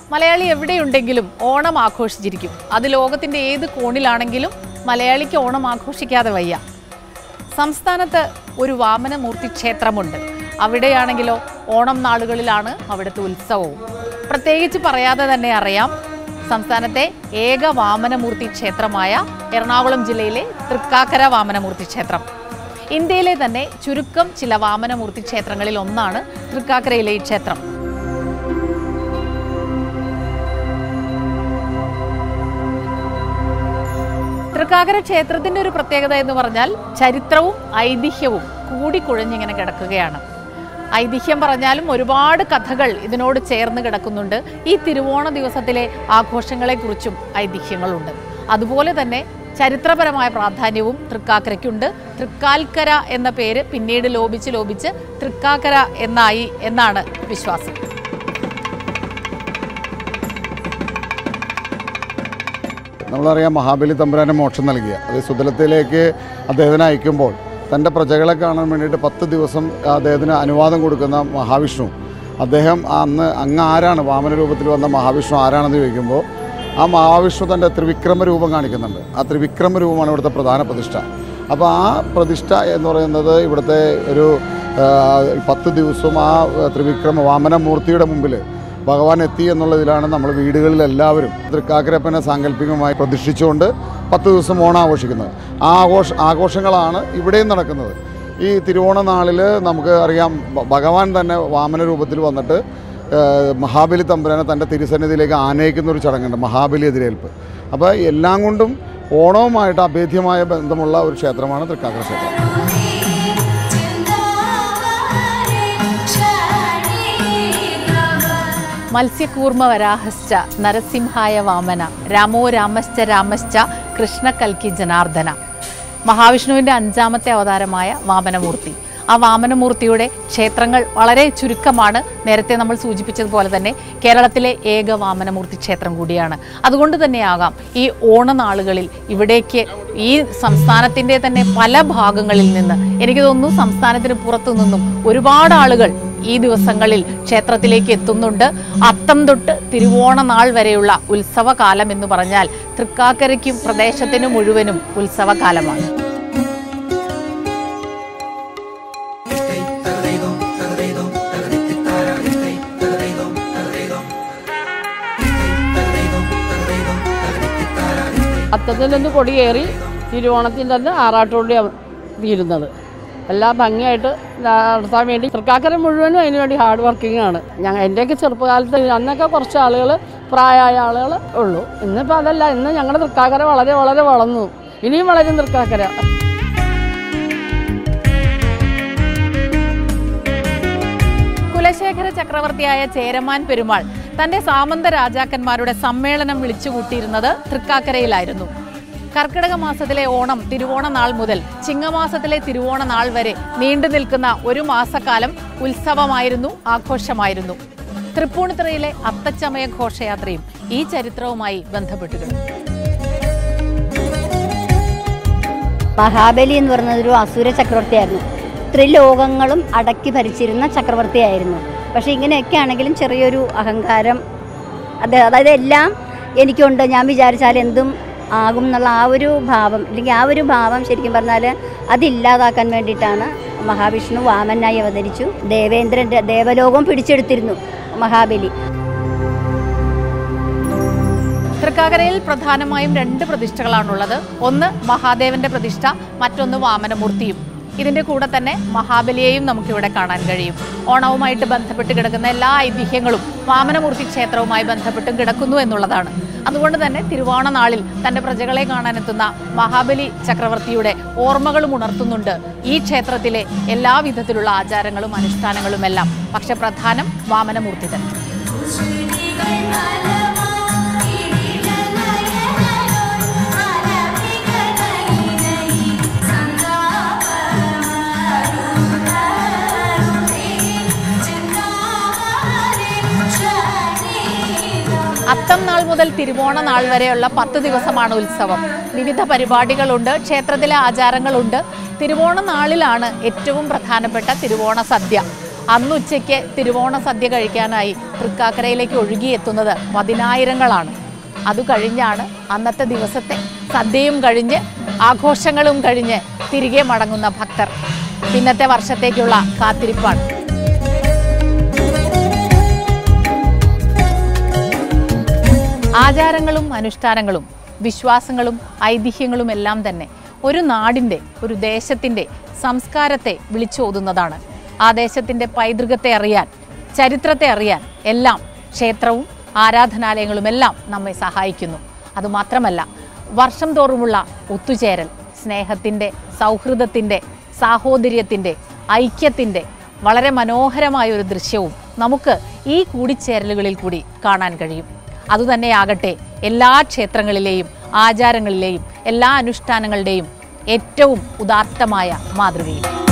മലയാളി എവിടെയുണ്ടെങ്കിലും ഓണം ആഘോഷിച്ചിരിക്കും അത് ലോകത്തിൻ്റെ ഏത് കോണിലാണെങ്കിലും മലയാളിക്ക് ഓണം ആഘോഷിക്കാതെ വയ്യ സംസ്ഥാനത്ത് ഒരു വാമനമൂർത്തി ക്ഷേത്രമുണ്ട് അവിടെയാണെങ്കിലോ ഓണം നാളുകളിലാണ് അവിടുത്തെ ഉത്സവവും പ്രത്യേകിച്ച് പറയാതെ തന്നെ അറിയാം സംസ്ഥാനത്തെ ഏക വാമനമൂർത്തി ക്ഷേത്രമായ എറണാകുളം ജില്ലയിലെ തൃക്കാക്കര വാമനമൂർത്തി ക്ഷേത്രം ഇന്ത്യയിലെ തന്നെ ചുരുക്കം ചില വാമനമൂർത്തി ക്ഷേത്രങ്ങളിൽ ഒന്നാണ് തൃക്കാക്കരയിലെ ഈ ക്ഷേത്രം തൃക്കാക്കര ക്ഷേത്രത്തിന്റെ ഒരു പ്രത്യേകത എന്ന് പറഞ്ഞാൽ ചരിത്രവും ഐതിഹ്യവും കൂടിക്കുഴഞ്ഞിങ്ങനെ കിടക്കുകയാണ് ഐതിഹ്യം പറഞ്ഞാലും ഒരുപാട് കഥകൾ ഇതിനോട് ചേർന്ന് കിടക്കുന്നുണ്ട് ഈ തിരുവോണ ദിവസത്തിലെ ആഘോഷങ്ങളെക്കുറിച്ചും ഐതിഹ്യങ്ങളുണ്ട് അതുപോലെ തന്നെ ചരിത്രപരമായ പ്രാധാന്യവും തൃക്കാക്കരയ്ക്കുണ്ട് തൃക്കാൽക്കര എന്ന പേര് പിന്നീട് ലോപിച്ച് ലോപിച്ച് തൃക്കാക്കര എന്നായി എന്നാണ് വിശ്വാസം നമ്മളറിയാം മഹാബലി തമ്പുരാന് മോക്ഷം നൽകിയ അത് സുതലത്തിലേക്ക് അദ്ദേഹത്തിനെ അയക്കുമ്പോൾ തൻ്റെ പ്രജകളെ കാണാൻ വേണ്ടിയിട്ട് പത്ത് ദിവസം അദ്ദേഹത്തിന് അനുവാദം കൊടുക്കുന്ന മഹാവിഷ്ണു അദ്ദേഹം അന്ന് അങ്ങ് ആരാണ് വാമന രൂപത്തിൽ വന്ന മഹാവിഷ്ണു ആരാണെന്ന് ചോദിക്കുമ്പോൾ ആ മഹാവിഷ്ണു തൻ്റെ ത്രിവിക്രമ രൂപം കാണിക്കുന്നുണ്ട് ആ ത്രിവിക്രമ രൂപമാണ് ഇവിടുത്തെ പ്രധാന പ്രതിഷ്ഠ അപ്പോൾ ആ പ്രതിഷ്ഠ എന്ന് പറയുന്നത് ഇവിടുത്തെ ഒരു ആ, പത്ത് ദിവസവും ആ ത്രിവിക്രമ വാമനമൂർത്തിയുടെ മുമ്പിൽ ഭഗവാൻ എത്തി എന്നുള്ളതിലാണ് നമ്മൾ വീടുകളിൽ എല്ലാവരും തൃക്കാക്കരപ്പനെ സാങ്കല്പികമായി പ്രതിഷ്ഠിച്ചുകൊണ്ട് പത്ത് ദിവസം ഓണം ആഘോഷിക്കുന്നത് ആ ആഘോഷ ആഘോഷങ്ങളാണ് ഇവിടെയും നടക്കുന്നത് ഈ തിരുവോണ നാളിൽ നമുക്ക് അറിയാം ഭ- ഭഗവാൻ തന്നെ വാമന രൂപത്തിൽ വന്നിട്ട് ഏഹ്, മഹാബലി തമ്പുരാനെ തൻ്റെ തിരുസന്നിധിയിലേക്ക് ആനയിക്കുന്ന ഒരു ചടങ്ങുണ്ട് മഹാബലി എതിരേൽപ്പ് അപ്പോൾ എല്ലാം കൊണ്ടും ഓണവുമായിട്ട് അഭേദ്യമായ ബന്ധമുള്ള ഒരു ക്ഷേത്രമാണ് തൃക്കാക്കര ക്ഷേത്രം മത്സ്യകൂർമ്മ വരാഹശ്ച നരസിംഹായ വാമന രാമോ രാമശ്ച രാമശ്ച കൃഷ്ണ കൽക്കി ജനാർദ്ദന മഹാവിഷ്ണുവിൻ്റെ അഞ്ചാമത്തെ അവതാരമായ വാമനമൂർത്തി ആ വാമനമൂർത്തിയുടെ ക്ഷേത്രങ്ങൾ വളരെ ചുരുക്കമാണ് നേരത്തെ നമ്മൾ സൂചിപ്പിച്ചതുപോലെ തന്നെ കേരളത്തിലെ ഏക വാമനമൂർത്തി ക്ഷേത്രം കൂടിയാണ് അതുകൊണ്ട് തന്നെയാകാം ഈ ഓണനാളുകളിൽ ഇവിടേക്ക് ഈ സംസ്ഥാനത്തിൻ്റെ തന്നെ പല ഭാഗങ്ങളിൽ നിന്ന് എനിക്ക് തോന്നുന്നു സംസ്ഥാനത്തിന് പുറത്തു നിന്നും ഒരുപാട് ആളുകൾ ഈ ദിവസങ്ങളിൽ ക്ഷേത്രത്തിലേക്ക് എത്തുന്നുണ്ട് അത്തം തൊട്ട് തിരുവോണ നാൾ വരെയുള്ള ഉത്സവകാലം എന്ന് പറഞ്ഞാൽ തൃക്കാക്കരയ്ക്കും പ്രദേശത്തിന് മുഴുവനും ഉത്സവകാലമാണ് അത്തത്തിൽ നിന്ന് കൊടിയേറി തിരുവോണത്തിൻ്റെ അന്ന് ആറാട്ടുകൊണ്ടിയാണ് തീരുന്നത് എല്ലാം ഭംഗിയായിട്ട് നടത്താൻ വേണ്ടി തൃക്കാക്കര മുഴുവനും അതിന് വേണ്ടി ഹാർഡ് വർക്കിംഗ് ആണ് ഞങ്ങൾ എൻ്റെയൊക്കെ ചെറുപ്പകാലത്ത് അന്നൊക്കെ കുറച്ച് ആളുകൾ പ്രായമായ ആളുകൾ ഉള്ളൂ ഇന്നിപ്പോൾ അതല്ല ഇന്ന് ഞങ്ങളുടെ തൃക്കാക്കര വളരെ വളരെ വളർന്നു ഇനിയും വളരും തൃക്കാക്കര കുലശേഖര ചക്രവർത്തിയായ ചേരമാൻ പെരുമാൾ തന്റെ സാമന്ത രാജാക്കന്മാരുടെ സമ്മേളനം വിളിച്ചുകൂട്ടിയിരുന്നത് തൃക്കാക്കരയിലായിരുന്നു കർക്കിടക മാസത്തിലെ ഓണം തിരുവോണ നാൾ മുതൽ ചിങ്ങമാസത്തിലെ തിരുവോണ നാൾ വരെ നീണ്ടു നിൽക്കുന്ന ഒരു മാസക്കാലം ഉത്സവമായിരുന്നു ആഘോഷമായിരുന്നു തൃപ്പൂണിത്തുറയിലെ അത്തച്ചമയ ഘോഷയാത്രയും ഈ ചരിത്രവുമായി ബന്ധപ്പെട്ടിരുന്നു മഹാബലി എന്ന് പറയുന്നത് ഒരു അസുര ചക്രവർത്തിയായിരുന്നു ത്രിലോകങ്ങളും അടക്കി ഭരിച്ചിരുന്ന ചക്രവർത്തിയായിരുന്നു പക്ഷേ ഇങ്ങനെയൊക്കെ ആണെങ്കിലും ചെറിയൊരു അഹങ്കാരം അത് അതായത് എല്ലാം എനിക്കുണ്ട് ഞാൻ വിചാരിച്ചാൽ എന്തും ആകും എന്നുള്ള ആ ഒരു ഭാവം അല്ലെങ്കിൽ ആ ഒരു ഭാവം ശരിക്കും പറഞ്ഞാൽ അതില്ലാതാക്കാൻ വേണ്ടിയിട്ടാണ് മഹാവിഷ്ണു വാമനായി അവതരിച്ചു ദേവേന്ദ്രൻ്റെ ദേവലോകം പിടിച്ചെടുത്തിരുന്നു മഹാബലി തൃക്കാക്കരയിൽ പ്രധാനമായും രണ്ട് പ്രതിഷ്ഠകളാണുള്ളത് ഒന്ന് മഹാദേവന്റെ പ്രതിഷ്ഠ മറ്റൊന്ന് വാമനമൂർത്തിയും ഇതിന്റെ കൂടെ തന്നെ മഹാബലിയെയും നമുക്കിവിടെ കാണാൻ കഴിയും ഓണവുമായിട്ട് ബന്ധപ്പെട്ട് കിടക്കുന്ന എല്ലാ ഐതിഹ്യങ്ങളും വാമനമൂർത്തി ക്ഷേത്രവുമായി ബന്ധപ്പെട്ടും കിടക്കുന്നു എന്നുള്ളതാണ് അതുകൊണ്ട് തന്നെ തിരുവോണ നാളിൽ തന്റെ പ്രജകളെ കാണാനെത്തുന്ന മഹാബലി ചക്രവർത്തിയുടെ ഓർമ്മകളും ഉണർത്തുന്നുണ്ട് ഈ ക്ഷേത്രത്തിലെ എല്ലാ വിധത്തിലുള്ള ആചാരങ്ങളും അനുഷ്ഠാനങ്ങളും എല്ലാം പക്ഷെ പ്രധാനം വാമനമൂർത്തി തന്നെ അത്തം നാൾ മുതൽ തിരുവോണ നാൾ വരെയുള്ള പത്ത് ദിവസമാണ് ഉത്സവം വിവിധ പരിപാടികളുണ്ട് ക്ഷേത്രത്തിലെ ആചാരങ്ങളുണ്ട് തിരുവോണ നാളിലാണ് ഏറ്റവും പ്രധാനപ്പെട്ട തിരുവോണ സദ്യ അന്നുച്ചയ്ക്ക് തിരുവോണ സദ്യ കഴിക്കാനായി തൃക്കാക്കരയിലേക്ക് ഒഴുകിയെത്തുന്നത് പതിനായിരങ്ങളാണ് അത് കഴിഞ്ഞാണ് അന്നത്തെ ദിവസത്തെ സദ്യയും കഴിഞ്ഞ് ആഘോഷങ്ങളും കഴിഞ്ഞ് തിരികെ മടങ്ങുന്ന ഭക്തർ പിന്നത്തെ വർഷത്തേക്കുള്ള കാത്തിരിപ്പാണ് ആചാരങ്ങളും അനുഷ്ഠാനങ്ങളും വിശ്വാസങ്ങളും ഐതിഹ്യങ്ങളും എല്ലാം തന്നെ ഒരു നാടിൻ്റെ ഒരു ദേശത്തിൻ്റെ സംസ്കാരത്തെ വിളിച്ചോതുന്നതാണ് ആ ദേശത്തിൻ്റെ പൈതൃകത്തെ അറിയാൻ ചരിത്രത്തെ അറിയാൻ എല്ലാം ക്ഷേത്രവും ആരാധനാലയങ്ങളും എല്ലാം നമ്മെ സഹായിക്കുന്നു അതുമാത്രമല്ല വർഷം തോറുമുള്ള ഒത്തുചേരൽ സ്നേഹത്തിൻ്റെ സൗഹൃദത്തിൻ്റെ സാഹോദര്യത്തിൻ്റെ ഐക്യത്തിൻ്റെ വളരെ മനോഹരമായ ഒരു ദൃശ്യവും നമുക്ക് ഈ കൂടിച്ചേരലുകളിൽ കൂടി കാണാൻ കഴിയും അതുതന്നെയാകട്ടെ എല്ലാ ക്ഷേത്രങ്ങളിലെയും ആചാരങ്ങളിലെയും എല്ലാ അനുഷ്ഠാനങ്ങളുടെയും ഏറ്റവും ഉദാത്തമായ മാതൃകയും